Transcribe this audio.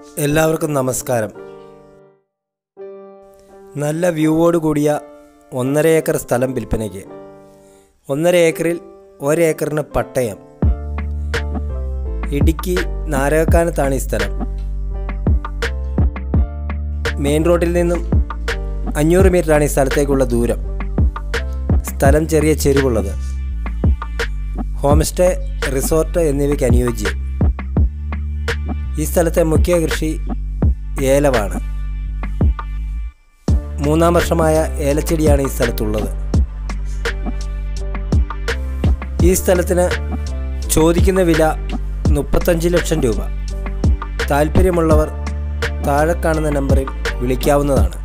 എല്ലാവർക്കും നമസ്കാരം നല്ല വ്യൂവോട് കൂടിയ ഒന്നര ഏക്കർ സ്ഥലം വിൽപ്പനയ്ക്ക് ഒന്നര ഏക്കറിൽ ഒരേക്കറിന് പട്ടയം ഇടുക്കി നാരകക്കാനത്താണ് ഈ സ്ഥലം മെയിൻ റോഡിൽ നിന്നും അഞ്ഞൂറ് മീറ്ററാണ് ഈ സ്ഥലത്തേക്കുള്ള ദൂരം സ്ഥലം ചെറിയ ചെരുവുള്ളത് ഹോം സ്റ്റേ റിസോർട്ട് എന്നിവയ്ക്ക് അനുയോജ്യം ഈ സ്ഥലത്തെ മുഖ്യ കൃഷി ഏലമാണ് മൂന്നാം വർഷമായ ഏലച്ചെടിയാണ് ഈ സ്ഥലത്തുള്ളത് ഈ സ്ഥലത്തിന് ചോദിക്കുന്ന വില മുപ്പത്തഞ്ച് ലക്ഷം രൂപ താല്പര്യമുള്ളവർ താഴെ കാണുന്ന നമ്പറിൽ വിളിക്കാവുന്നതാണ്